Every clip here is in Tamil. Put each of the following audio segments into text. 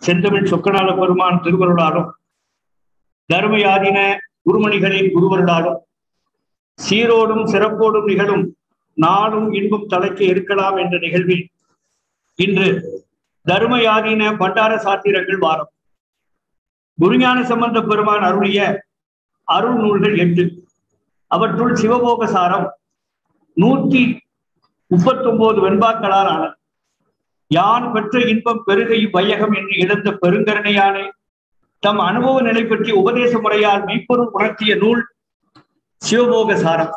செந்தமிழ் சொக்கநாத பெருமான் திருவருளாலும் தர்மயாதின குருமணிகளின் குருவருளாலும் சீரோடும் சிறப்போடும் நிகழும் நாளும் இன்பம் தலைக்க இருக்கலாம் என்ற நிகழ்வில் இன்று தர்மயாதீன பண்டார சாத்திரங்கள் வாரம் குருஞான சம்பந்த பெருமான் அருளிய அருள் நூல்கள் எட்டு அவற்றுள் சிவபோக சாரம் நூத்தி முப்பத்தி ஒன்பது வெண்பாக்களால் ஆனது யான் பெற்ற இன்பம் பெருகை வையகம் என்று எழுந்த பெருங்கருணையானே தம் அனுபவ நிலை பற்றி உபதேச முறையால் மெய்ப்பொருள் உணர்த்திய நூல் சிவபோக சாரம்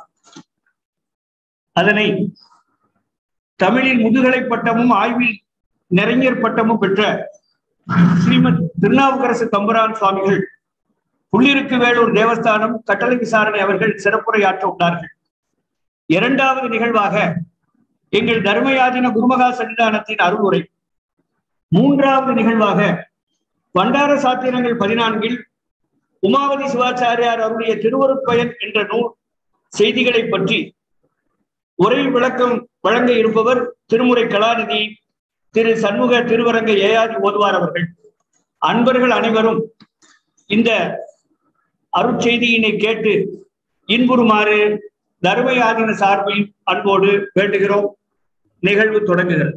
அதனை தமிழில் முதுகலை பட்டமும் ஆய்வில் நிறைஞர் பட்டமும் பெற்ற ஸ்ரீமத் திருநாவுக்கரசு தம்புரான் சுவாமிகள் புள்ளிருக்கு வேலூர் தேவஸ்தானம் கட்டளை விசாரணை அவர்கள் சிறப்புரையாற்ற உள்ளார்கள் இரண்டாவது நிகழ்வாக எங்கள் தர்மயாதின குருமகா சன்னிதானத்தின் அருள்முறை மூன்றாவது நிகழ்வாக பண்டார சாத்திரங்கள் பதினான்கில் உமாவதி சிவாச்சாரியார் அவருடைய திருவருட்பயன் என்ற நூல் செய்திகளை பற்றி உரை விளக்கம் வழங்க இருப்பவர் திருமுறை கலாநிதி திரு சண்முக திருவரங்க ஏயாதி ஓதுவார் அவர்கள் அன்பர்கள் அனைவரும் இந்த அருட்செய்தியினை கேட்டு இன்புறுமாறு தர்மயாதின சார்பில் அன்போடு வேண்டுகிறோம் நிகழ்வு தொடங்குகிறது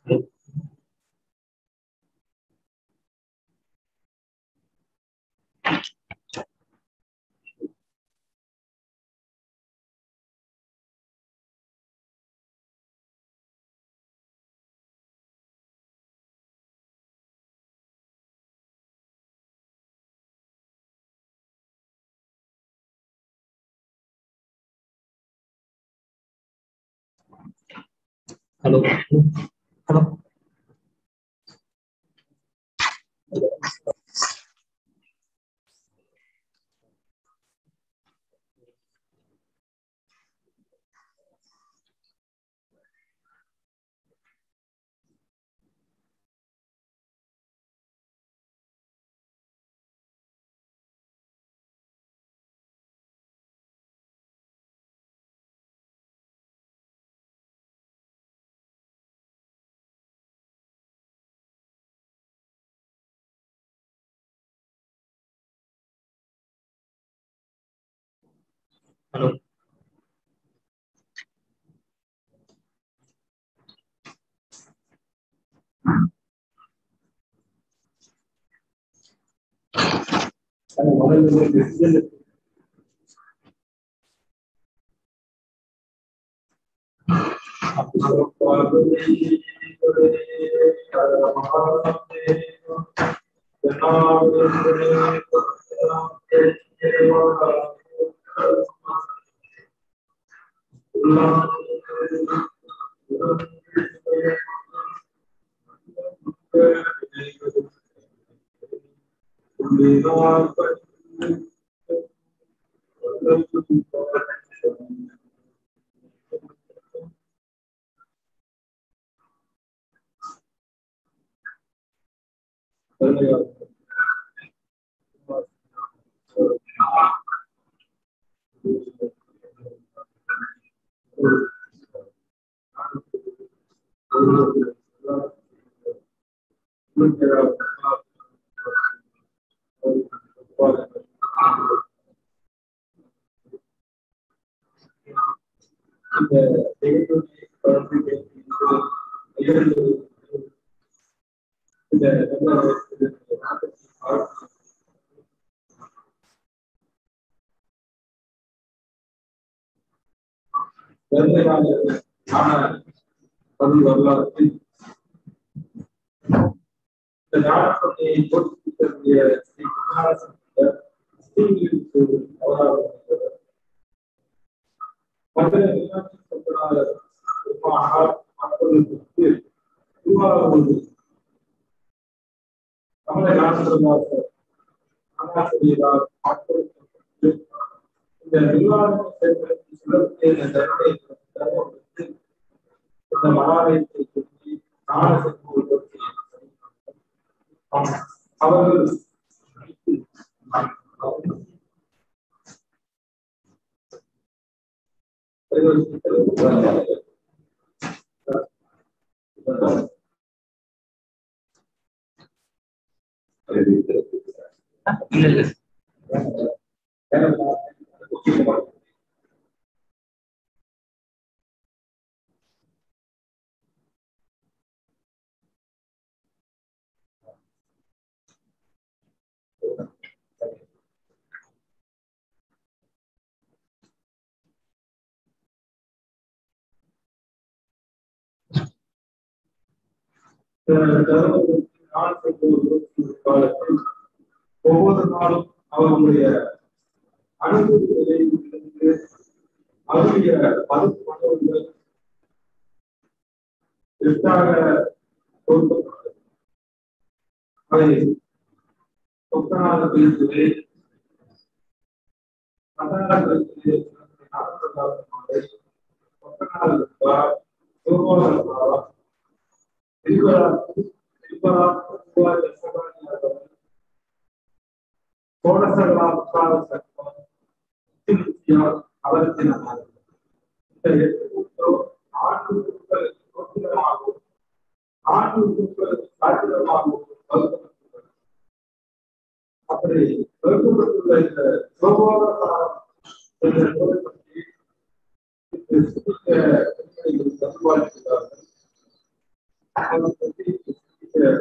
ஹலோ ஹலோ ஹலோ பதிவு வரலாறு இந்த நாடகத்தை தோற்றுவிக்கக்கூடிய ஸ்ரீ குமாரசங்கர் ஸ்ரீவிற்கு அவதாரம் மதுரை மீனாட்சி சங்கரார் பெருமானார் மக்களுக்கு திருவாரூர் தமிழை நாடகவாசர் ஆசிரியரார் மக்களுக்கு இந்த நிர்வாகம் செயல்படுத்தி சுழற்சியை இந்த தன்மை தர்மத்திற்கு இந்த மகாலயத்தை குறித்து நாடகத்தை அவர்கள் இல்ல இல்ல காலத்தில் ஒவ்வொரு நாளும் அவர்களுடைய அனுபவங்களை இருந்து அவருடைய மறுப்பு மனோர்கள் எட்டாக கொடுக்கப்பட்டது அதை சொக்கநாத பேசுவே கர்நாடகத்திலே நாற்பதாவது சொக்கநாத சோமோதரா திருவரா திருவரா சோழசகலா உற்சாக சட்டம் திருச்சியார் அவர்த்தினார் இந்த எட்டு கூட்டம் ஆண்டு கூட்டல் சொத்திரமாகவும் ஆண்டு கூட்டல் சாத்திரமாகவும் வகுக்கப்பட்டுள்ளது அப்படி வகுக்கப்பட்டுள்ள இந்த சோபோதரம் என்ற நூலை பற்றி சிந்திக்க தருவாய்க்கிறார்கள் அவரை பற்றி சிந்திக்க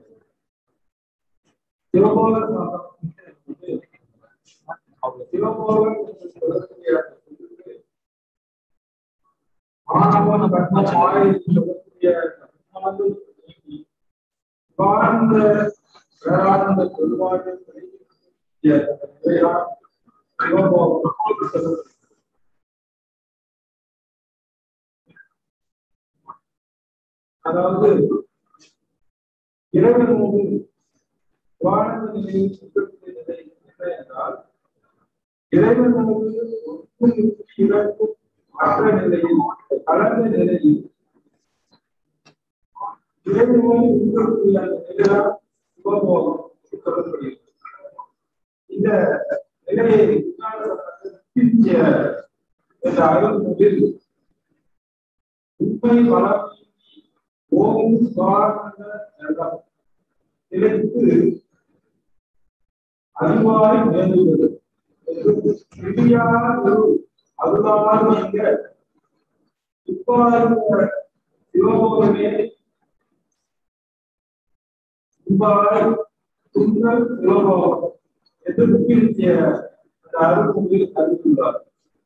சிவபோதர் வந்து அவர் சிவபோதர் என்று சொல்லக்கூடிய அந்த சொல்லுக்கு மாணவன் கர்மமாய் சொல்லக்கூடிய கர்மாவை நீக்கி வாழ்ந்த பேரானந்த சொல்வாழ்வு கிடைக்கக்கூடிய நிலையால் சிவபோதம் என்று சொல்லப்படுகிறது. அதாவது இறைவன் முன்பு வாழ்ந்த நிலையில் இருக்கக்கூடிய நிலை என்ன என்றால் இறைவன் முன்பு ஒன்றும் இறக்கும் மற்ற நிலையில் கலந்த நிலையில் இறைவன் இருக்கக்கூடிய அந்த நிலையால் சிவபோகம் சொல்லப்படுகிறது இந்த நிலையை பிரிச்சிய என்ற அருள்மொழியில் உண்மை வளம் ஓம் சுவானந்த நலம் நிலைத்து அறிவாய் மேலுவது இடியான ஒரு அருளால் நீங்க இவ்வாறு சிவபோகமே இவ்வாறு துன்றல் சிவபோகம் என்று முக்கிய அந்த அருள்மொழியில் அறிவித்துள்ளார்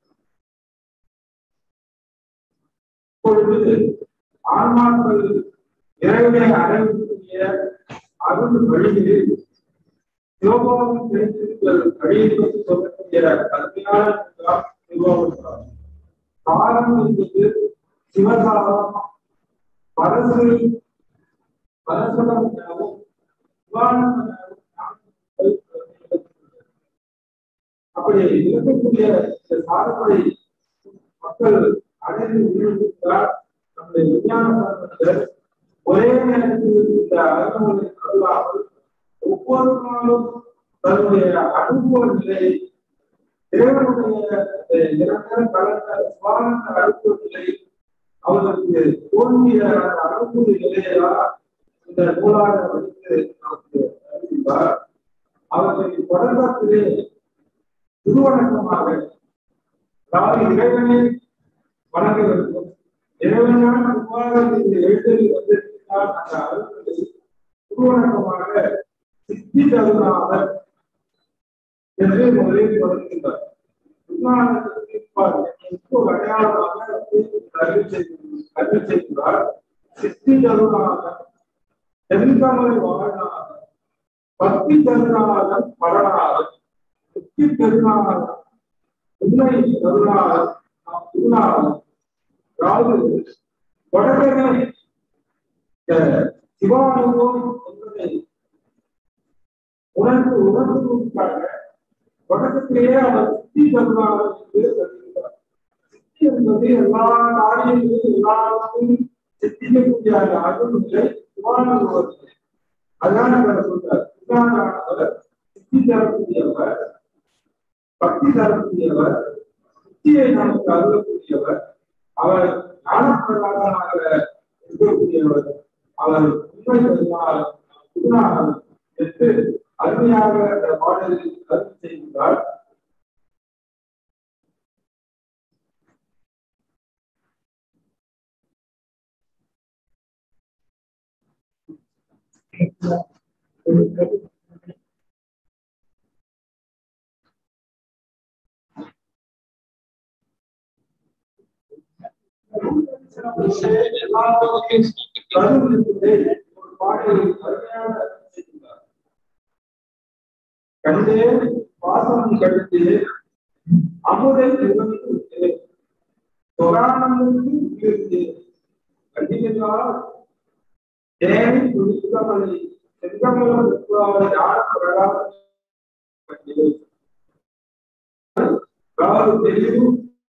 இப்பொழுது ஆன்மாக்கள் இறைவனை அடையக்கூடிய அருள் வழியில் சிவபோகம் கிடைத்திருக்கிற வழியை பற்றி சொல்லக்கூடிய கல்வியான சிவபோகம் காரணம் என்பது சிவசாரம் பரசு பரசுரம் எனவும் சிவானந்தம் எனவும் அப்படி இருக்கக்கூடிய இந்த சாதனை மக்கள் அடைந்து உயிரிழந்தால் நம்முடைய விஞ்ஞான சாதனத்தில் ஒரே நேரத்தில் இந்த அறிவுரை அருளாமல் ஒவ்வொரு நாளும் தன்னுடைய அனுபவ நிலையை இறைவனுடைய அந்த நிரந்தர கலந்த சுவானந்த அனுபவ நிலை அவர்களுக்கு தோன்றிய அந்த அனுபவ நிலையா இந்த நூலாக வைத்து நமக்கு அறிவித்தார் அவர்களின் தொடர்பத்திலே திருவணக்கமாக அதாவது இறைவனை வணங்க வேண்டும் இறைவனால் இவ்வாறு இந்த எழுத்தில் வந்திருக்கிறார் அந்த அருள்களை திருவணக்கமாக சித்தி தருணாவர் என்று முதலில் தொடர்கின்றார் விஞ்ஞானத்திற்கு இப்போ அடையாளமாக அறிவு செய்து அறிவு செய்கிறார் சித்தி தருணாவர் தென்கமலை வாழ்நாதர் பக்தி தருணாதன் பரணாதன் முக்தி தருணாதன் உண்மை தருணாதன் நாம் திருநாதன் அதாவது தொடர்பை சிவானுபவம் என்பதை உணர்ந்து உணர்வுக்காக தொடக்கத்திலேயே அவர் சித்தி தருணாதன் என்று சொல்கிறார் சித்தி என்பது எல்லா காரியங்களிலும் எல்லாருக்கும் சித்திக்கக்கூடிய அந்த அருள் நிலை சிவானுபவம் நிலை அதான் அவர் சொல்றார் சிவானவர் சித்தி தரக்கூடியவர் பக்தி தரக்கூடியவர் சித்தியை நமக்கு அருளக்கூடியவர் அவர் ஞானப்பிரகாசமாக இருக்கக்கூடியவர் அவர் உண்மை பெருமாள் குருநாதன் என்று அருமையாக அந்த பாடலில் கருத்து செய்கிறார் கண்டே பாசம் கண்டு அமுதை இழந்து சொரானந்தத்தில் இருந்து கண்டிப்பால் தேவை துணிக்கமலை செங்கமலம் உட்கார யார பிரகாசம் தெளிவு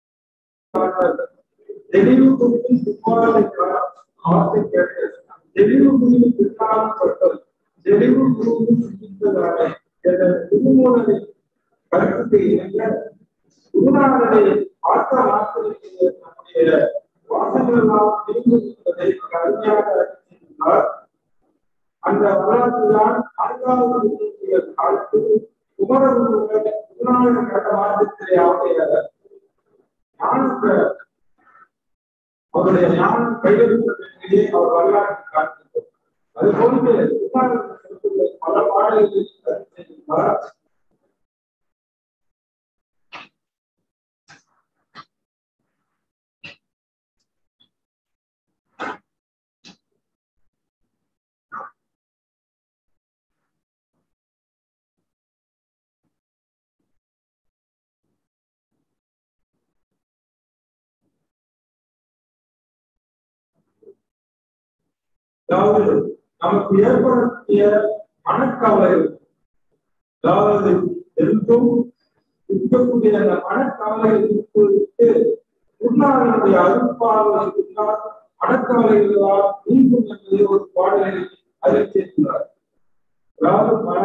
தெளிவு குறித்து சுமாரை ஆசை கேட்டு தெளிவு குறித்து பிற்காலப்பட்டது தெளிவு குறித்து சிந்தித்ததானே என்ற திருமூலனை கருத்துக்கு இணங்க குருநாதனை ஆற்ற நாட்களுக்கு நம்முடைய வாசங்கள் எல்லாம் தீர்ந்திருப்பதை அருமையாக அறிவித்திருந்தார் அந்த வரலாற்றுதான் நான்காவது நூற்றாண்டிய காலத்தில் குமரகுருவன் குருநாதன் கட்ட மாற்றத்திலே ஆகிய ஞானத்தை அவருடைய ஞானம் கையெழுத்திலேயே அவர் வரலாற்று காண்பித்தார் அது போன்று திருநாவுக்கரசர் பல பாடல்களில் கருத்து செய்திருந்தார் அதாவது நமக்கு ஏற்படக்கூடிய மனக்கவலைகள் அதாவது எதுக்கும் இருக்கக்கூடிய அந்த மனக்கவலைகள் விட்டு உண்ணாவினுடைய அருட்பார்வை இருந்தால் மனக்கவலைகளால் நீங்கும் என்பதை ஒரு பாடலை அறிவித்திருக்கிறார் அதாவது பல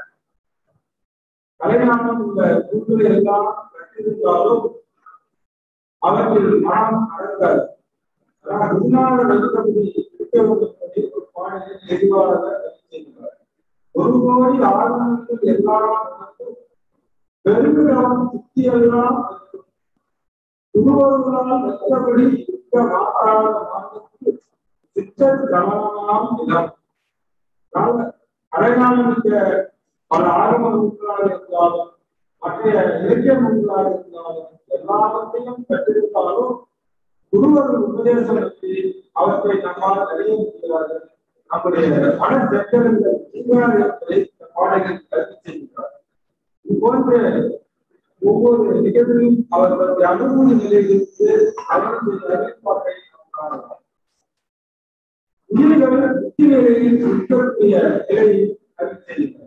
கலைஞானம் உள்ள நூல்களை எல்லாம் கற்றிருந்தாலும் அவற்றில் மனம் அடங்காது ஆனால் உண்ணாவிர எழுத்தபடி இருக்க வேண்டும் என்பதை ஒரு பாடலில் தெளிவாக அறிவித்திருக்கிறார் ஒரு கோடி ஆர்வங்கள் எல்லாம் பெருமிடம் சுத்தியெல்லாம் குருவர்களால் வெற்றபடி இருக்க மாட்டாத மாற்றத்துக்கு சித்த கவனமாம் இடம் அடையாளமிக்க பல ஆரம்ப நூல்களாக இருந்தாலும் மற்ற இலக்கிய நூல்களாக இருந்தாலும் எல்லாவற்றையும் பெற்றிருந்தாலும் குருவர்கள் உபதேசம் பற்றி அவற்றை நம்மால் அறிய முடிகிறார்கள் நம்முடைய மன செட்டங்கள் என்பதை இந்த பாடலில் கருத்து செய்கிறார் இது போன்ற ஒவ்வொரு நிகழ்விலும் அவர்களுடைய அனுபவ நிலையிலிருந்து அவர்களுடைய அறிவிப்பாட்டை நாம் காணலாம் உயிர்கள் புத்தி நிலையில் இருக்கக்கூடிய நிலையை அறிவு செய்கிறார்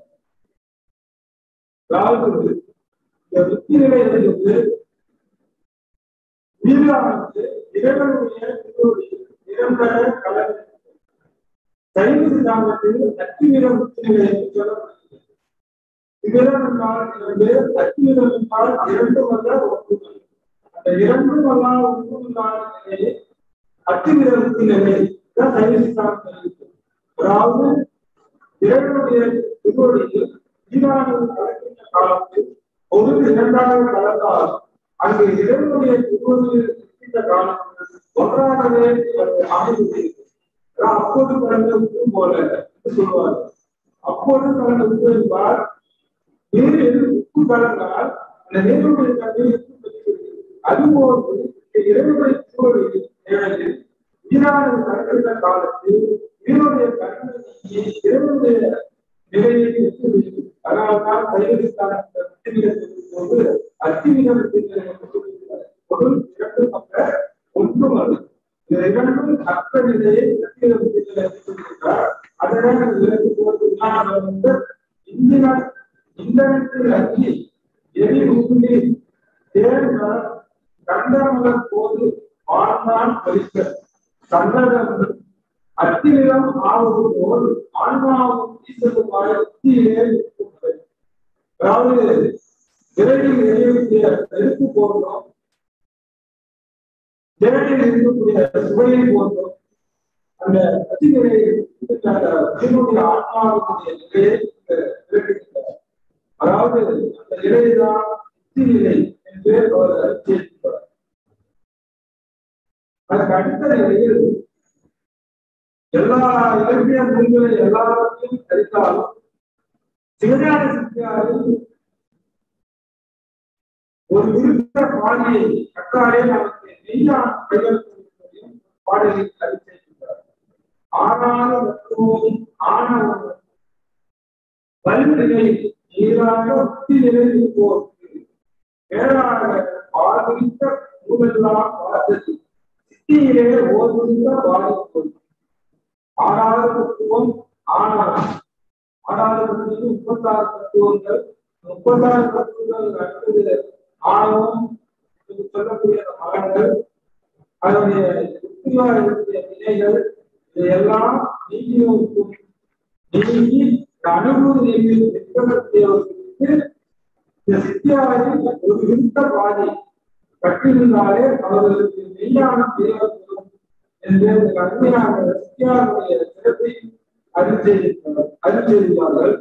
அதாவது இந்த புத்தி நிலையிலிருந்து உயிரானது இறைவனுடைய திருவடியில் நிரந்தர கலந்து சைவ சித்தாந்தத்தில் அத்திவீரம் புத்திநிலை என்று சொல்லப்படுகிறது விவரம் என்றால் இரண்டு அத்திவீரம் என்றால் இரண்டு வல்ல ஒன்றுகள் அந்த இரண்டு வல்லா ஒன்றுமில்லாத நிலையை அத்திவீர புத்திநிலை தான் சைவ சித்தாந்தம் இருக்கு அதாவது இறைவனுடைய திருவடியில் ஈரானது கலக்கின்ற காலத்தில் ஒரு இரண்டாவது கலந்தால் அங்கு இறைவனுடைய திருவடியில் இருக்கின்ற காலத்தில் ஒன்றாகவே அது அமைந்து அப்போது கலந்த உப்பு போல என்று சொல்லுவார் அப்போது கலந்த உப்பு என்பால் நீரில் உப்பு கலந்தால் அந்த நீருடைய தன்மை உப்பு பெறுகிறது அதுபோன்று இந்த இறைவனுடைய திருவடியில் நிலையில் ஈரானது கலக்கின்ற காலத்தில் நீருடைய தன்மை நீங்கி இறைவனுடைய நிலையை எட்டுகிறது அதனால்தான் சைவரிஸ்தான போது அத்திவிதம் பொருள் இரண்டு பக்க ஒன்றும் அல்ல இந்த இரண்டும் அற்ற நிலையை சத்தியம் அதனால் விலக்கு போது வந்து இந்திர இந்தனத்தில் அங்கி எரி உண்டி தேர்ந்த கண்டமலர் போது ஆழ்ந்தான் பறிக்க சந்தனம் அத்தினிடம் ஆவது போல் ஆன்மாவும் ஈசனுமாய் புத்தியிலே இருக்கிறது அதாவது விரைவில் எரியக்கூடிய நெருப்பு போன்றோம் தேவையில் இருக்கக்கூடிய சுவையை போன்றோம் அந்த அத்திநிலையை என்னுடைய ஆன்மாவுடைய நிலையை விளக்குகின்றார் அதாவது அந்த நிலைதான் புத்தி நிலை என்று அவர் அறிவித்திருக்கிறார் அதற்கு அடுத்த நிலையில் எல்லா இலக்கிய நூல்களை எல்லாவற்றையும் படித்தாலும் சிவஞான சித்தியாரில் ஒரு விருப்ப பாடியை கற்றாலே நமக்கு மெய்யான கையெழுத்தையும் பாடலில் அறிவித்திருக்கிறார் ஆனால மற்றும் ஆணவம் வல்நிலை நீராக உத்தி நிலையில் போக்கு மேலாக பாதித்த நூலெல்லாம் பார்த்தது சித்தியிலே ஓதுந்த பாதிப்பு ஆறாவது தத்துவம் ஆணவம் ஆறாவது தத்துவம் முப்பத்தாறு தத்துவங்கள் முப்பத்தாறு தத்துவங்கள் அடுத்தது ஆணவம் என்று சொல்லக்கூடிய அந்த மகன்கள் அதனுடைய புத்தியாக இருக்கக்கூடிய நிலைகள் இதையெல்லாம் நீங்கி நோக்கும் நீங்கி இந்த அனுபவ நீங்கில் நிற்கப்பட்டவர்களுக்கு இந்த சித்தியாவில் ஒரு விருத்த பாதை கட்டியிருந்தாலே அவர்களுக்கு மெய்யான தேவத்துவம் என்று இந்த கடுமையான சித்தியாருடைய சிறப்பை அறிவித்திருக்கிறார் அறிவித்திருந்தார்கள்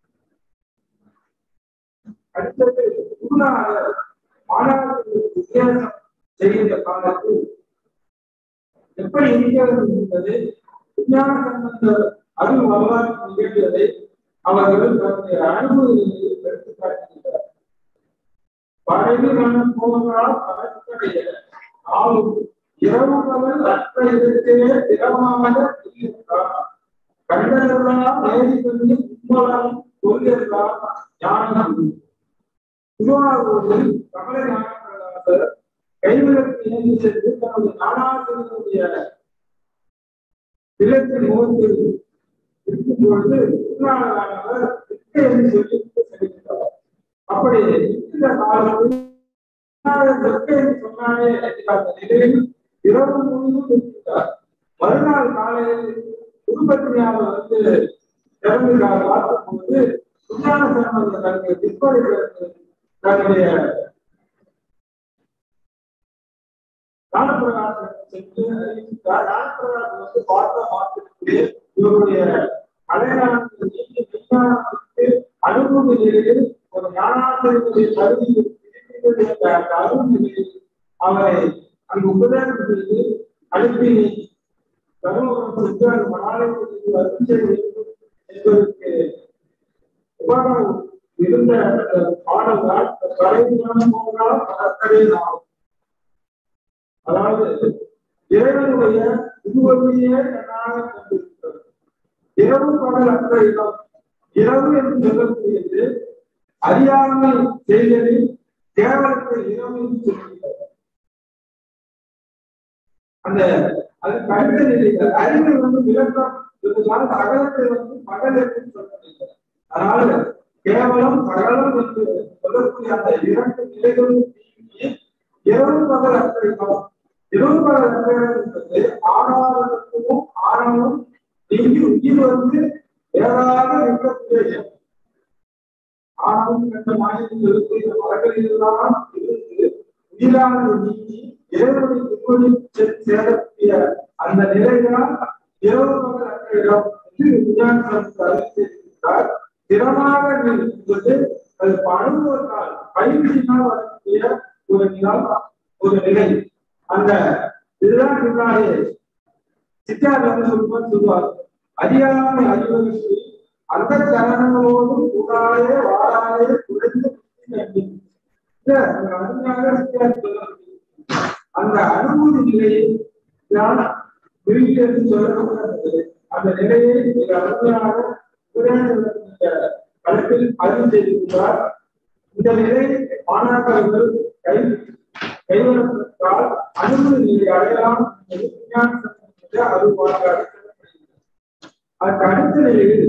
அடுத்தது குருநாதர் மாணவர்களுக்கு வித்தியாசம் செய்கின்ற காலத்தில் எப்படி இருக்கிறது என்பது விஞ்ஞான சம்பந்தர் அருள் வரலாற்று நிகழ்வுகளை அவர்கள் தன்னுடைய அனுபவங்களில் எடுத்து காட்டுகின்றனர் படகு மனம் போவதால் கடற்கரைய ஆளும் இரவு பகல் அற்ற இடத்திலே திடமாக இருக்கிறார் கண்டதெல்லாம் நேரி பண்ணி உண்மலாம் கொள்கிறார் ஞானம் திருவாரூரில் கமல ஞானப்பிரகாசர் கைவிளக்கு ஏந்தி சென்று தனது நாடாசிரியருடைய இல்லத்தின் முகத்தில் இருக்கும் பொழுது திருநாளானவர் வித்தை என்று சொல்லி செல்கின்றார் அப்படி இந்த காலத்தில் வித்தை என்று சொன்னாலே அந்த நிலையில் இரவு முழுவதும் இருக்கிறார் மறுநாள் காலையில் குடும்பத்தினால வந்து இறந்துக்காக பார்க்கும் போது விஞ்ஞான சம்பந்த தன்னுடைய விற்பனைகளுக்கு தன்னுடைய ஞானப்பிரகாசம் சென்று அறிவித்தார் ஞானப்பிரகாசம் வந்து பார்த்த மாற்றத்திலே இவருடைய அடையாளத்தில் நீங்கி விஞ்ஞானத்திற்கு அனுபவ நிலையில் ஒரு ஞானாசிரியருடைய கருதி அந்த அருள் நிலையில் அவரை அங்கு உபதேசம் செய்து அனுப்பி தருமபுரம் சென்று அந்த மணாலயத்திற்கு வருகை வேண்டும் என்பதற்கு உபகாரம் இருந்த அந்த பாடல்கள் கலைஞான போனால் கடற்கரை நாம் அதாவது இறைவனுடைய உருவத்தையே கண்ணாக கொண்டிருக்கிறது இரவு பகல் அற்ற இடம் இரவு என்று சொல்லக்கூடியது அறியாமை செய்தலில் கேவலத்தை இரவு என்று சொல்லுகிறது அந்த அது கருத்து நிலைகள் அறிவு வந்து விளக்கம் இருந்தால் அகலத்தை வந்து பகல் என்று சொல்லப்படுகிறது அதனால கேவலம் சகலம் என்று சொல்லக்கூடிய அந்த இரண்டு நிலைகளும் நீங்கி இரவு பகல் அற்ற இடம் இரவு பகல் அற்ற இடம் என்பது ஆணவத்துக்கும் ஆணவம் நீங்கி உயிர் வந்து வேறாக இருக்கக்கூடிய இடம் ஆணவம் கண்ட மாயத்தில் இருக்கக்கூடிய மரங்களிலெல்லாம் இருந்து உயிரானது நீங்கி இறைவனை திருவடி சேரக்கூடிய அந்த நிலைதான் இரவு பகல் அற்ற இடம் என்று விஞ்ஞானம் அறிவித்திருக்கிறார் திறமாக என்பது அது பழகுவதால் பயிற்சியினால் வரக்கூடிய ஒரு நிலம் ஒரு நிலை அந்த இதுதான் பின்னாலே சித்தார் வந்து சொல்லுவார் சொல்லுவார் அறியாமை அறிவதற்கு அந்த சரணங்களோடும் கூடாதே வாழாதே குறைந்து அருமையாக சித்தார் சொல்ல அந்த அனுபூதி நிலையை தான் என்று சொல்லப்படுகிறது அந்த நிலையை மிக அருமையாக களத்தில் பதிவு செய்திருக்கிறார் இந்த நிலை மாணாக்கர்கள் கை கைவிடப்பட்டால் அனுமதி நிலை அடையலாம் என்பது விஞ்ஞான சம்பந்தமாக அது பாராட்டு அதற்கு அடுத்த நிலையில்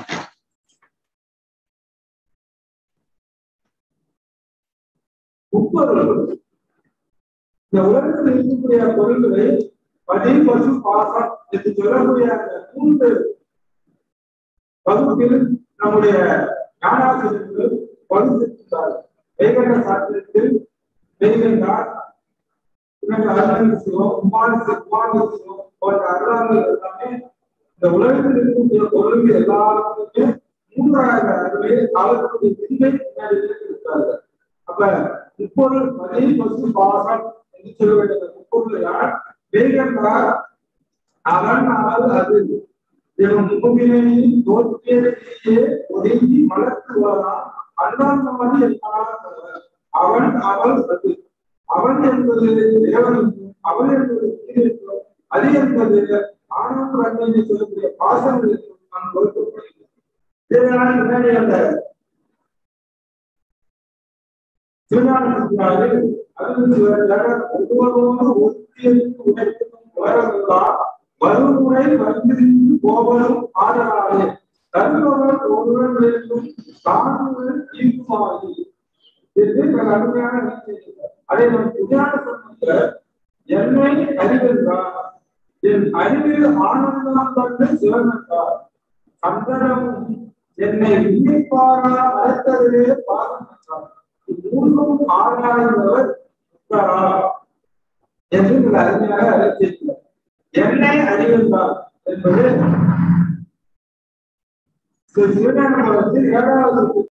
முப்பொருள் இந்த உலகத்தில் இருக்கக்கூடிய பொருள்களை பதி பசு பாசம் என்று சொல்லக்கூடிய அந்த மூன்று வகுப்பில் நம்முடைய ஞானாசிரியர்கள் வகுத்திருக்கிறார் வேகன சாஸ்திரத்தில் வேகனார் அருணாசிவம் உமாசி உமாசிவம் போன்ற அருளாளர்கள் எல்லாமே இந்த உலகத்தில் இருக்கக்கூடிய பொருள்கள் எல்லாருக்குமே மூன்றாயிரம் அறிவை அவர்களுடைய விதியை பின்னாடி இருக்கிறார்கள் அப்ப முப்பொருள் மதி பசு பாசம் என்று சொல்ல வேண்டிய முப்பொருள் யார் வேகனார் அவன் அவள் அது எனும் பூமியையும் தோற்றியே ஒதுங்கி மலர்த்துவாராம் அண்ணாமதி என்பார் அவன் அவள் அது அவன் என்பது தேவன் அவள் என்பது தீர்க்கும் அது என்பது ஆனந்த அண்ணனை சொல்லக்கூடிய பாசங்களுக்கு நான் கொடுக்கப்படுகிறது இதனால் முன்னாடி அந்த திருநாள் ஒவ்வொருவரும் ஒத்தியருக்கு உடைக்கும் வரவெல்லாம் மறுமுறை வந்திருந்து போவதும் ஆதலாலே தருபவர் ஒருவர் வேண்டும் தானுடன் ஈர்க்குமாறி என்று மிக அருமையான நிச்சயம் அதை நம் விஞ்ஞான சம்பந்த என்னை அறிவென்றார் என் அறிவில் ஆனந்தம் கண்டு சிவனென்றார் சந்தனமும் என்னை விண்ணிப்பாரா அழைத்ததிலே பாதம் என்றார் இம்மூன்றும் ஆராய்ந்தவர் உத்தரா என்று மிக அருமையாக அழைத்திருக்கிறார் என்னை அறிவிந்தார் என்பது சிவஞான ஏழாவது